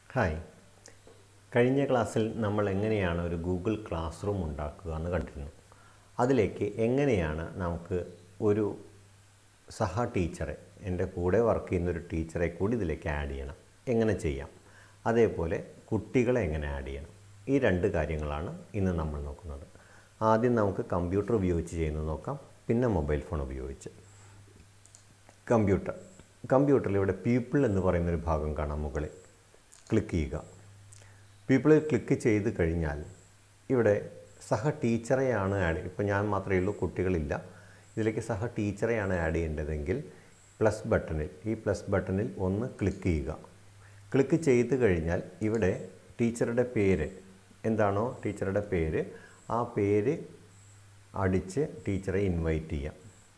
hi കഴിഞ്ഞ ക്ലാസ്സിൽ നമ്മൾ എങ്ങനെയാണ് ഒരു ഗൂഗിൾ ക്ലാസ് റൂം ഉണ്ടാക്കുക എന്ന് കണ്ടിരുന്നു അതിലേക്ക് എങ്ങനെയാണ് നമുക്ക് ഒരു സഹ ടീച്ചറെ എൻ്റെ കൂടെ വർക്ക് ചെയ്യുന്ന ഒരു ടീച്ചറെ കൂടി ഇതിലേക്ക് ആഡ് ചെയ്യണം എങ്ങനെ ചെയ്യാം അതേപോലെ കുട്ടികളെ എങ്ങനെ ആഡ് ചെയ്യണം ഈ രണ്ട് കാര്യങ്ങളാണ് ഇന്ന് നമ്മൾ നോക്കുന്നത് ആദ്യം നമുക്ക് കമ്പ്യൂട്ടർ ഉപയോഗിച്ച് ചെയ്യുന്നത് നോക്കാം പിന്നെ മൊബൈൽ ഫോൺ ഉപയോഗിച്ച് കമ്പ്യൂട്ടർ കമ്പ്യൂട്ടറിൽ ഇവിടെ പീപ്പിൾ എന്ന് പറയുന്ന ഒരു ഭാഗം കാണാം മുകളിൽ ക്ലിക്ക് ചെയ്യുക പീപ്പിളിൽ ക്ലിക്ക് ചെയ്ത് കഴിഞ്ഞാൽ ഇവിടെ സഹ ടീച്ചറെയാണ് ആഡ് ഇപ്പോൾ ഞാൻ മാത്രമേ ഉള്ളൂ കുട്ടികളില്ല ഇതിലേക്ക് സഹ ടീച്ചറെയാണ് ആഡ് ചെയ്യേണ്ടതെങ്കിൽ പ്ലസ് ബട്ടണിൽ ഈ പ്ലസ് ബട്ടണിൽ ഒന്ന് ക്ലിക്ക് ചെയ്യുക ക്ലിക്ക് ചെയ്ത് കഴിഞ്ഞാൽ ഇവിടെ ടീച്ചറുടെ പേര് എന്താണോ ടീച്ചറുടെ പേര് ആ പേര് അടിച്ച് ടീച്ചറെ ഇൻവൈറ്റ് ചെയ്യാം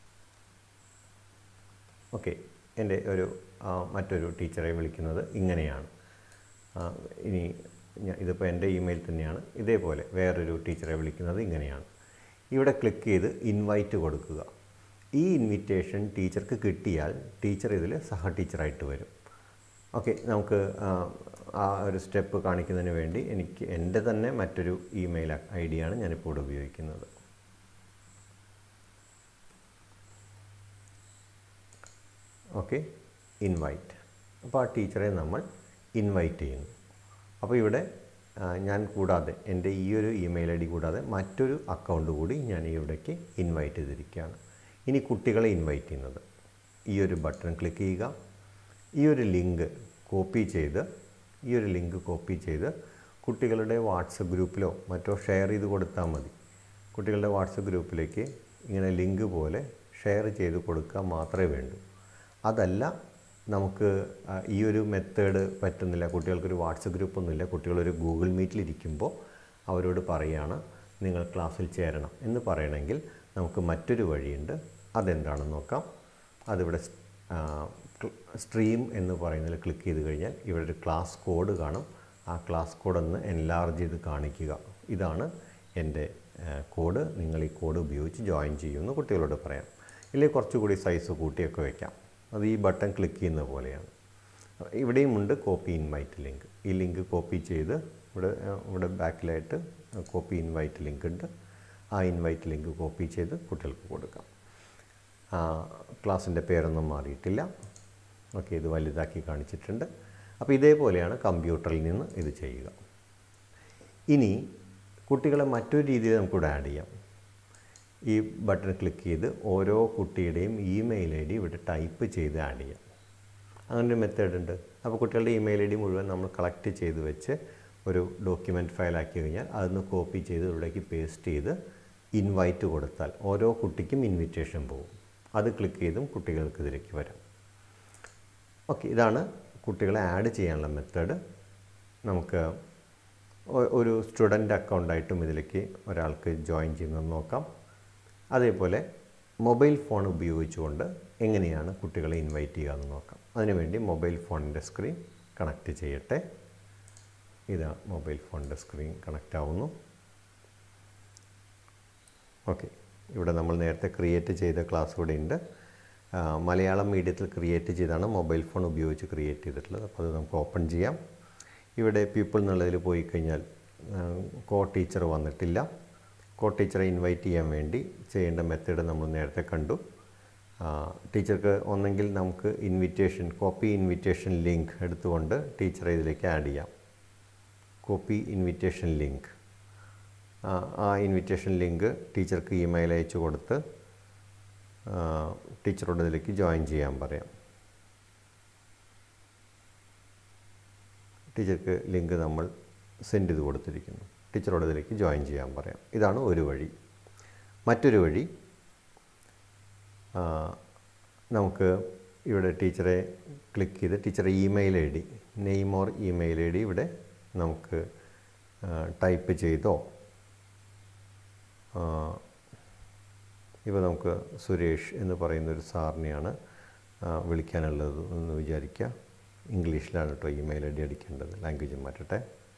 ഓക്കെ എൻ്റെ ഒരു ആ, മറ്റൊരു ടീച്ചറെ വിളിക്കുന്നത് ഇങ്ങനെയാണ് ആ, ഇനി ഞാൻ ഇതിപ്പോൾ എൻ്റെ ഇമെയിൽ തന്നെയാണ് ഇതേപോലെ വേറൊരു ടീച്ചറെ വിളിക്കുന്നത് ഇങ്ങനെയാണ് ഇവിടെ ക്ലിക്ക് ചെയ്ത് ഇൻവൈറ്റ് കൊടുക്കുക ഈ ഇൻവിറ്റേഷൻ ടീച്ചർക്ക് കിട്ടിയാൽ ടീച്ചർ ഇതിൽ സഹ ടീച്ചറായിട്ട് വരും ഓക്കെ നമുക്ക് ആ, ആ ഒരു സ്റ്റെപ്പ് കാണിക്കുന്നതിന് വേണ്ടി എനിക്ക് എൻ്റെ തന്നെ മറ്റൊരു ഇമെയിൽ ഐ ഡിയാണ് ഞാനിപ്പോൾ ഇവിടെ ഉപയോഗിക്കുന്നത് ഓക്കെ ഇൻവൈറ്റ് അപ്പോൾ ആ ടീച്ചറെ നമ്മൾ ഇൻവൈറ്റ് ചെയ്യുന്നു അപ്പോൾ ഇവിടെ ആ, ഞാൻ കൂടാതെ എൻ്റെ ഈ ഒരു ഇമെയിൽ ഐ ഡി കൂടാതെ മറ്റൊരു അക്കൗണ്ട് കൂടി ഞാൻ ഇവിടേക്ക് ഇൻവൈറ്റ് ചെയ്തിരിക്കുകയാണ് ഇനി കുട്ടികളെ ഇൻവൈറ്റ് ചെയ്യുന്നത് ഈ ഒരു ബട്ടൺ ക്ലിക്ക് ചെയ്യുക ഈ ഒരു ലിങ്ക് കോപ്പി ചെയ്ത് ഈ ഒരു ലിങ്ക് കോപ്പി ചെയ്ത് കുട്ടികളുടെ വാട്സപ്പ് ഗ്രൂപ്പിലോ മറ്റോ ഷെയർ ചെയ്ത് കൊടുത്താൽ മതി കുട്ടികളുടെ വാട്സപ്പ് ഗ്രൂപ്പിലേക്ക് ഇങ്ങനെ ലിങ്ക് പോലെ ഷെയർ ചെയ്ത് കൊടുക്കുക മാത്രമേ വേണ്ടൂ അതല്ല നമുക്ക് ആ, ഈ ഒരു മെത്തേഡ് പറ്റുന്നില്ല കുട്ടികൾക്കൊരു വാട്സപ്പ് ഗ്രൂപ്പൊന്നുമില്ല കുട്ടികളൊരു ഗൂഗിൾ മീറ്റിലിരിക്കുമ്പോൾ അവരോട് പറയുകയാണ് നിങ്ങൾ ക്ലാസ്സിൽ ചേരണം എന്ന് പറയണമെങ്കിൽ നമുക്ക് മറ്റൊരു വഴിയുണ്ട് അതെന്താണെന്ന് നോക്കാം അതിവിടെ സ്- ആ, ക്ല- സ്ട്രീം എന്ന് പറയുന്നതിൽ ക്ലിക്ക് ചെയ്ത് കഴിഞ്ഞാൽ ഇവിടെ ഒരു ക്ലാസ് കോഡ് കാണും ആ ക്ലാസ് കോഡ് ഒന്ന് എൻലാർജ് ചെയ്ത് കാണിക്കുക ഇതാണ് എൻ്റെ കോഡ് നിങ്ങൾ ഈ കോഡ് ഉപയോഗിച്ച് ജോയിൻ ചെയ്യുമെന്ന് കുട്ടികളോട് പറയാം ഇല്ലെങ്കിൽ കുറച്ചുകൂടി സൈസ് കൂട്ടിയൊക്കെ വയ്ക്കാം അത് ഈ ബട്ടൺ ക്ലിക്ക് ചെയ്യുന്ന പോലെയാണ് ഇവിടെയും ഉണ്ട് കോപ്പി ഇൻവൈറ്റ് ലിങ്ക് ഈ ലിങ്ക് കോപ്പി ചെയ്ത് ഇവിടെ ആ, ഇവിടെ ബാക്കിലായിട്ട് കോപ്പി ഇൻവൈറ്റ് ലിങ്ക് ഉണ്ട് ആ ഇൻവൈറ്റ് ലിങ്ക് കോപ്പി ചെയ്ത് കുട്ടികൾക്ക് കൊടുക്കാം ആ, ക്ലാസ്സിൻ്റെ പേരൊന്നും മാറിയിട്ടില്ല ഓക്കെ ഇത് വലുതാക്കി കാണിച്ചിട്ടുണ്ട് അപ്പോൾ ഇതേപോലെയാണ് കമ്പ്യൂട്ടറിൽ നിന്ന് ഇത് ചെയ്യുക ഇനി കുട്ടികളെ മറ്റൊരു രീതിയിൽ നമുക്കിവിടെ ആഡ് ചെയ്യാം ഈ ബട്ടൺ ക്ലിക്ക് ചെയ്ത് ഓരോ കുട്ടിയുടെയും ഇമെയിൽ ഐ ഡി ഇവിടെ ടൈപ്പ് ചെയ്ത് ആഡ് ചെയ്യാം അങ്ങനെ ഒരു മെത്തേഡ് ഉണ്ട് അപ്പോൾ കുട്ടികളുടെ ഇമെയിൽ ഐ ഡി മുഴുവൻ നമ്മൾ കളക്ട് ചെയ്ത് വെച്ച് ഒരു ഡോക്യുമെൻറ്റ് ഫയലാക്കി കഴിഞ്ഞാൽ അതൊന്ന് കോപ്പി ചെയ്ത് ഇവിടേക്ക് പേസ്റ്റ് ചെയ്ത് ഇൻവൈറ്റ് കൊടുത്താൽ ഓരോ കുട്ടിക്കും ഇൻവിറ്റേഷൻ പോകും അത് ക്ലിക്ക് ചെയ്തും കുട്ടികൾക്ക് ഇതിലേക്ക് വരാം ഓക്കെ ഇതാണ് കുട്ടികളെ ആഡ് ചെയ്യാനുള്ള മെത്തേഡ് നമുക്ക് ഒ- ഒരു സ്റ്റുഡൻ്റ് അക്കൗണ്ടായിട്ടും ഇതിലേക്ക് ഒരാൾക്ക് ജോയിൻ ചെയ്യുന്നത് നോക്കാം അതേപോലെ മൊബൈൽ ഫോൺ ഉപയോഗിച്ചുകൊണ്ട് എങ്ങനെയാണ് കുട്ടികളെ ഇൻവൈറ്റ് ചെയ്യുക എന്ന് നോക്കാം അതിനുവേണ്ടി മൊബൈൽ ഫോണിൻ്റെ സ്ക്രീൻ കണക്റ്റ് ചെയ്യട്ടെ ഇതാ മൊബൈൽ ഫോണിൻ്റെ സ്ക്രീൻ കണക്റ്റ് ആവുന്നു ഓക്കെ ഇവിടെ നമ്മൾ നേരത്തെ ക്രിയേറ്റ് ചെയ്ത ക്ലാസ് ഇവിടെ ഉണ്ട് ആ, മലയാളം മീഡിയത്തിൽ ക്രിയേറ്റ് ചെയ്താണ് മൊബൈൽ ഫോൺ ഉപയോഗിച്ച് ക്രിയേറ്റ് ചെയ്തിട്ടുള്ളത് അപ്പോൾ അത് നമുക്ക് ഓപ്പൺ ചെയ്യാം ഇവിടെ പീപ്പിൾ എന്നുള്ളതിൽ പോയി കഴിഞ്ഞാൽ കോ ടീച്ചർ വന്നിട്ടില്ല കോ ടീച്ചറെ ഇൻവൈറ്റ് ചെയ്യാൻ വേണ്ടി ചെയ്യേണ്ട മെത്തേഡ് നമ്മൾ നേരത്തെ കണ്ടു ആ, ടീച്ചർക്ക് ഒന്നെങ്കിൽ നമുക്ക് ഇൻവിറ്റേഷൻ കോപ്പി ഇൻവിറ്റേഷൻ ലിങ്ക് എടുത്തുകൊണ്ട് ടീച്ചറെ ഇതിലേക്ക് ആഡ് ചെയ്യാം കോപ്പി ഇൻവിറ്റേഷൻ ലിങ്ക് ആ, ആ ഇൻവിറ്റേഷൻ ലിങ്ക് ടീച്ചർക്ക് ഇമെയിൽ അയച്ചു കൊടുത്ത് ആ, ടീച്ചറോട് ഇതിലേക്ക് ജോയിൻ ചെയ്യാൻ പറയാം ടീച്ചർക്ക് ലിങ്ക് നമ്മൾ സെൻഡ് ചെയ്ത് കൊടുത്തിരിക്കുന്നു ടീച്ചറോട് ഇതിലേക്ക് ജോയിൻ ചെയ്യാൻ പറയാം ഇതാണ് ഒരു വഴി മറ്റൊരു വഴി ആ, നമുക്ക് ഇവിടെ ടീച്ചറെ ക്ലിക്ക് ചെയ്ത് ടീച്ചറെ email I D name or email I D ഇവിടെ നമുക്ക് ടൈപ്പ് ചെയ്തോ ഇപ്പോൾ നമുക്ക് സുരേഷ് എന്ന് പറയുന്ന ഒരു സാറിനെയാണ് ആ, വിളിക്കാനുള്ളത് എന്ന് വിചാരിക്കുക ഇംഗ്ലീഷിലാണ് കേട്ടോ ഇമെയിൽ ഐ ഡി അടിക്കേണ്ടത് ലാംഗ്വേജ് മാറ്റട്ടെ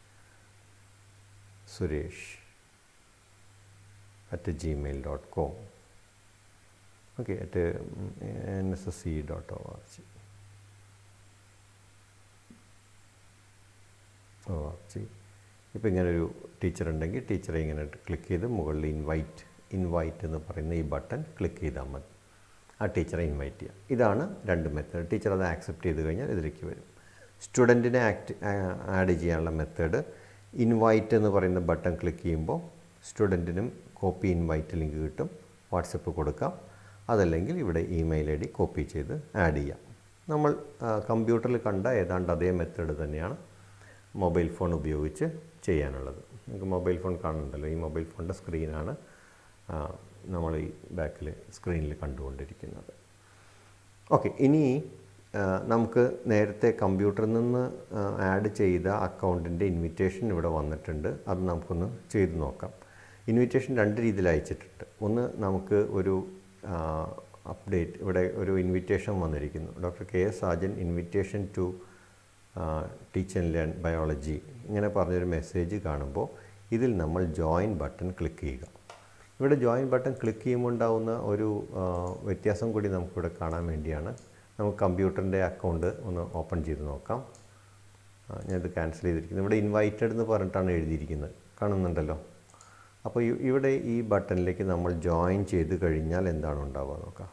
Suresh at Gmail dot com okay at N S S C dot O R G ഓ ചെയ് ഇപ്പോൾ ഇങ്ങനൊരു ടീച്ചർ ഉണ്ടെങ്കിൽ ടീച്ചറെ ഇങ്ങനെ ക്ലിക്ക് ചെയ്ത് മുകളിൽ ഇൻവൈറ്റ് ഇൻവൈറ്റ് എന്ന് പറയുന്ന ഈ ബട്ടൺ ക്ലിക്ക് ചെയ്താൽ മതി ആ ടീച്ചറെ ഇൻവൈറ്റ് ചെയ്യാം ഇതാണ് രണ്ട് മെത്തേഡ് ടീച്ചർ അത് ആക്സെപ്റ്റ് ചെയ്ത് കഴിഞ്ഞാൽ ഇതിലേക്ക് വരും സ്റ്റുഡൻറ്റിനെ ആക്ട് ആഡ് ചെയ്യാനുള്ള മെത്തേഡ് ഇൻവൈറ്റ് എന്ന് പറയുന്ന ബട്ടൺ ക്ലിക്ക് ചെയ്യുമ്പോൾ സ്റ്റുഡൻറ്റിനും കോപ്പി ഇൻവൈറ്റ് ലിങ്ക് കിട്ടും വാട്സപ്പ് കൊടുക്കാം അതല്ലെങ്കിൽ ഇവിടെ ഇമെയിൽ ഐ ഡി കോപ്പി ചെയ്ത് ആഡ് ചെയ്യാം നമ്മൾ കമ്പ്യൂട്ടറിൽ കണ്ട ഏതാണ്ട് അതേ മെത്തേഡ് തന്നെയാണ് മൊബൈൽ ഫോൺ ഉപയോഗിച്ച് ചെയ്യാനുള്ളത് നിങ്ങൾക്ക് മൊബൈൽ ഫോൺ കാണുന്നുണ്ടല്ലോ ഈ മൊബൈൽ ഫോണിൻ്റെ സ്ക്രീനാണ് നമ്മൾ ഈ ബാക്കിൽ സ്ക്രീനിൽ കണ്ടുകൊണ്ടിരിക്കുന്നത് ഓക്കെ ഇനി ആ, നമുക്ക് നേരത്തെ കമ്പ്യൂട്ടറിൽ നിന്ന് ആഡ് ചെയ്ത അക്കൗണ്ടിൻ്റെ ഇൻവിറ്റേഷൻ ഇവിടെ വന്നിട്ടുണ്ട് അത് നമുക്കൊന്ന് ചെയ്ത് നോക്കാം ഇൻവിറ്റേഷൻ രണ്ട് രീതിയിൽ അയച്ചിട്ടുണ്ട് ഒന്ന് നമുക്ക് ഒരു അപ്ഡേറ്റ് ഇവിടെ ഒരു ഇൻവിറ്റേഷൻ വന്നിരിക്കുന്നു doctor K S Sajan invitation to teach and learn biology ഇങ്ങനെ പറഞ്ഞൊരു മെസ്സേജ് കാണുമ്പോൾ ഇതിൽ നമ്മൾ ജോയിൻ ബട്ടൺ ക്ലിക്ക് ചെയ്യുക ഇവിടെ ജോയിൻ ബട്ടൺ ക്ലിക്ക് ചെയ്യുമ്പോൾ ഉണ്ടാവുന്ന ഒരു ആ, വ്യത്യാസം കൂടി നമുക്കിവിടെ കാണാൻ വേണ്ടിയാണ് നമുക്ക് കമ്പ്യൂട്ടറിൻ്റെ അക്കൗണ്ട് ഒന്ന് ഓപ്പൺ ചെയ്ത് നോക്കാം ആ, ഞാനിത് ക്യാൻസൽ ചെയ്തിരിക്കുന്നത് ഇവിടെ ഇൻവൈറ്റഡ് എന്ന് പറഞ്ഞിട്ടാണ് എഴുതിയിരിക്കുന്നത് കാണുന്നുണ്ടല്ലോ അപ്പോൾ ഇ- ഇവിടെ ഈ ബട്ടണിലേക്ക് നമ്മൾ ജോയിൻ ചെയ്ത് കഴിഞ്ഞാൽ എന്താണ് ഉണ്ടാവുക നോക്കാം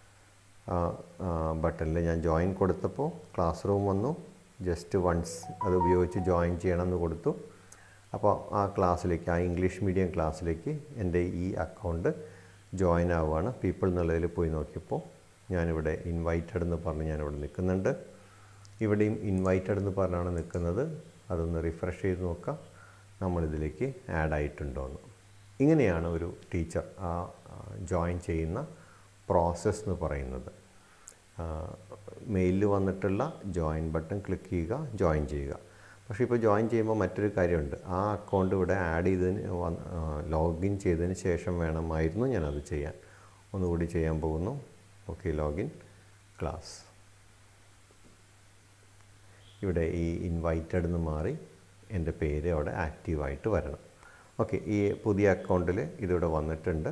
ആ ബട്ടണിൽ ഞാൻ ജോയിൻ കൊടുത്തപ്പോൾ ക്ലാസ് റൂം വന്നു ജസ്റ്റ് വൺസ് അത് ഉപയോഗിച്ച് ജോയിൻ ചെയ്യണമെന്ന് കൊടുത്തു അപ്പോൾ ആ ക്ലാസ്സിലേക്ക് ആ ഇംഗ്ലീഷ് മീഡിയം ക്ലാസ്സിലേക്ക് എൻ്റെ ഈ അക്കൗണ്ട് ജോയിൻ ആവുകയാണ് പീപ്പിൾ എന്നുള്ളതിൽ പോയി നോക്കിയപ്പോൾ ഞാനിവിടെ ഇൻവൈറ്റഡ് എന്ന് പറഞ്ഞ് ഞാനിവിടെ നിൽക്കുന്നുണ്ട് ഇവിടെയും ഇൻവൈറ്റഡ് എന്ന് പറഞ്ഞാണ് നിൽക്കുന്നത് അതൊന്ന് റിഫ്രഷ് ചെയ്ത് നോക്കാം നമ്മളിതിലേക്ക് ആഡ് ആയിട്ടുണ്ടോ എന്ന് ഇങ്ങനെയാണ് ഒരു ടീച്ചർ ആ ജോയിൻ ചെയ്യുന്ന പ്രോസസ്സ് എന്ന് പറയുന്നത് മെയിലിൽ വന്നിട്ടുള്ള ജോയിൻ ബട്ടൺ ക്ലിക്ക് ചെയ്യുക ജോയിൻ ചെയ്യുക പക്ഷേ ഇപ്പോൾ ജോയിൻ ചെയ്യുമ്പോൾ മറ്റൊരു കാര്യമുണ്ട് ആ അക്കൗണ്ട് ഇവിടെ ആഡ് ചെയ്തതിന് ലോഗിൻ ചെയ്തതിന് ശേഷം വേണമായിരുന്നു ഞാനത് ചെയ്യാൻ ഒന്നുകൂടി ചെയ്യാൻ പോകുന്നു ഓക്കെ ലോഗിൻ ക്ലാസ് ഇവിടെ ഈ ഇൻവൈറ്റഡ് എന്ന് മാറി എൻ്റെ പേര് അവിടെ ആക്റ്റീവായിട്ട് വരണം ഓക്കെ ഈ പുതിയ അക്കൗണ്ടിൽ ഇതിവിടെ വന്നിട്ടുണ്ട്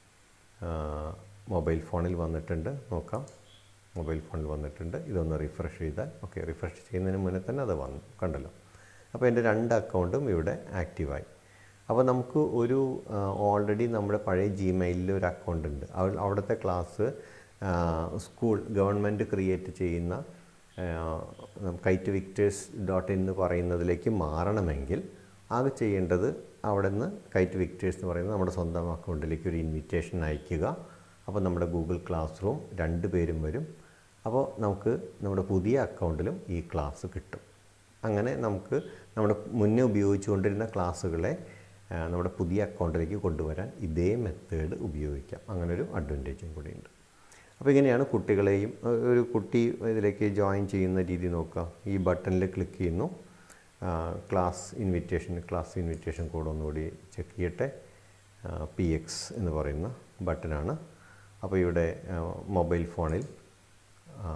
മൊബൈൽ ഫോണിൽ വന്നിട്ടുണ്ട് നോക്കാം മൊബൈൽ ഫോണിൽ വന്നിട്ടുണ്ട് ഇതൊന്ന് റിഫ്രഷ് ചെയ്താൽ ഓക്കെ റിഫ്രഷ് ചെയ്യുന്നതിന് മുന്നേ തന്നെ അത് വന്നു കണ്ടല്ലോ അപ്പോൾ എൻ്റെ രണ്ട് അക്കൗണ്ടും ഇവിടെ ആക്റ്റീവായി അപ്പോൾ നമുക്ക് ഒരു ഓൾറെഡി നമ്മുടെ പഴയ ജിമെയിലിൽ ഒരു അക്കൗണ്ട് ഉണ്ട് അവ- അവിടുത്തെ ക്ലാസ് സ്കൂൾ ഗവൺമെൻറ് ക്രിയേറ്റ് ചെയ്യുന്ന കൈറ്റ് വിക്ടേഴ്സ് ഡോട്ട് ഇൻ എന്ന് പറയുന്നതിലേക്ക് മാറണമെങ്കിൽ ആകെ ചെയ്യേണ്ടത് അവിടെ നിന്ന് കൈറ്റ് വിക്ടേഴ്സ് എന്ന് പറയുന്നത് നമ്മുടെ സ്വന്തം അക്കൗണ്ടിലേക്ക് ഒരു ഇൻവിറ്റേഷൻ അയയ്ക്കുക അപ്പോൾ നമ്മുടെ ഗൂഗിൾ ക്ലാസ് റൂം രണ്ട് പേരും വരും അപ്പോൾ നമുക്ക് നമ്മുടെ പുതിയ അക്കൗണ്ടിലും ഈ ക്ലാസ് കിട്ടും അങ്ങനെ നമുക്ക് നമ്മുടെ മുന്നേ ഉപയോഗിച്ചുകൊണ്ടിരുന്ന ക്ലാസ്സുകളെ ആ, നമ്മുടെ പുതിയ അക്കൗണ്ടിലേക്ക് കൊണ്ടുവരാൻ ഇതേ മെത്തേഡ് ഉപയോഗിക്കാം അങ്ങനെ ഒരു അഡ്വാൻറ്റേജും കൂടിയുണ്ട് അപ്പോൾ ഇങ്ങനെയാണ് കുട്ടികളെയും ഏഹ്, ഒരു കുട്ടി ഇതിലേക്ക് ജോയിൻ ചെയ്യുന്ന രീതി നോക്കുക ഈ ബട്ടണിൽ ക്ലിക്ക് ചെയ്യുന്നു ആ, class invitation class invitation code ഒന്നുകൂടി ചെക്ക് ചെയ്യട്ടെ പി എക്സ് എന്ന് പറയുന്ന ബട്ടനാണ് അപ്പോൾ ഇവിടെ ആ, മൊബൈൽ ഫോണിൽ ആ,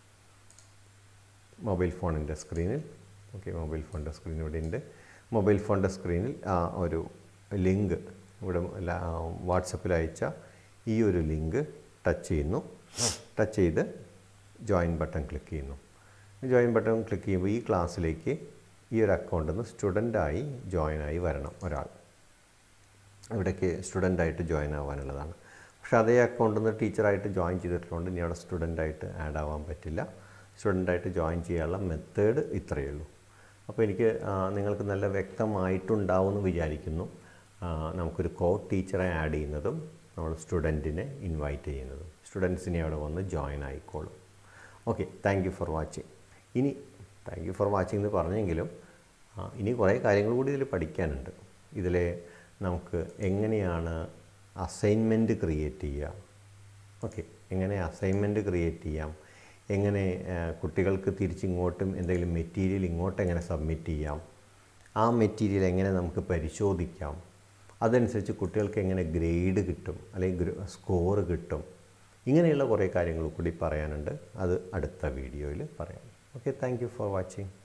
മൊബൈൽ ഫോണിൻ്റെ സ്ക്രീനിൽ ഓക്കെ മൊബൈൽ ഫോണിൻ്റെ സ്ക്രീൻ ഇവിടെ ഉണ്ട് മൊബൈൽ ഫോണിൻ്റെ സ്ക്രീനിൽ ആ ഒരു ലിങ്ക് ഇവിടെ വാട്സപ്പിൽ അയച്ച ഈ ഒരു ലിങ്ക് ടച്ച് ചെയ്യുന്നു ടച്ച് ചെയ്ത് ജോയിൻ ബട്ടൺ ക്ലിക്ക് ചെയ്യുന്നു ജോയിൻ ബട്ടൺ ക്ലിക്ക് ചെയ്യുമ്പോൾ ഈ ക്ലാസ്സിലേക്ക് ഈ ഒരു അക്കൗണ്ടിൽ നിന്ന് സ്റ്റുഡൻ്റായി ജോയിനായി വരണം ഒരാൾ ഇവിടേക്ക് സ്റ്റുഡൻ്റായിട്ട് ജോയിൻ ആവാനുള്ളതാണ് പക്ഷേ അതേ അക്കൗണ്ടിൽ നിന്ന് ടീച്ചറായിട്ട് ജോയിൻ ചെയ്തിട്ടുള്ളതുകൊണ്ട് ഇനി അവിടെ സ്റ്റുഡൻ്റായിട്ട് ആഡ് ആവാൻ പറ്റില്ല സ്റ്റുഡൻ്റായിട്ട് ജോയിൻ ചെയ്യാനുള്ള മെത്തേഡ് ഇത്രയേ ഉള്ളൂ അപ്പോൾ എനിക്ക് ആ, നിങ്ങൾക്ക് നല്ല വ്യക്തമായിട്ടുണ്ടാവുമെന്ന് വിചാരിക്കുന്നു ആ, നമുക്കൊരു കോ ടീച്ചറെ ആഡ് ചെയ്യുന്നതും നമ്മൾ സ്റ്റുഡൻറ്റിനെ ഇൻവൈറ്റ് ചെയ്യുന്നതും സ്റ്റുഡൻസിനെ അവിടെ വന്ന് ജോയിൻ ആയിക്കോളും okay thank you for watching ഇനി താങ്ക് യു ഫോർ വാച്ചിങ് എന്ന് പറഞ്ഞെങ്കിലും ആ, ഇനി കുറേ കാര്യങ്ങൾ കൂടി ഇതിൽ പഠിക്കാനുണ്ട് ഇതിൽ നമുക്ക് എങ്ങനെയാണ് അസൈൻമെൻറ്റ് ക്രിയേറ്റ് ചെയ്യുക ഓക്കെ എങ്ങനെ അസൈൻമെൻറ്റ് ക്രിയേറ്റ് ചെയ്യാം എങ്ങനെ ആ, കുട്ടികൾക്ക് തിരിച്ചിങ്ങോട്ടും എന്തെങ്കിലും മെറ്റീരിയൽ ഇങ്ങോട്ട് എങ്ങനെ സബ്മിറ്റ് ചെയ്യാം ആ മെറ്റീരിയൽ എങ്ങനെ നമുക്ക് പരിശോധിക്കാം അതനുസരിച്ച് കുട്ടികൾക്ക് എങ്ങനെ ഗ്രേഡ് കിട്ടും അല്ലെങ്കിൽ സ്കോർ കിട്ടും ഇങ്ങനെയുള്ള കുറേ കാര്യങ്ങൾ കൂടി പറയാനുണ്ട് അത് അടുത്ത വീഡിയോയിൽ പറയാം okay thank you for watching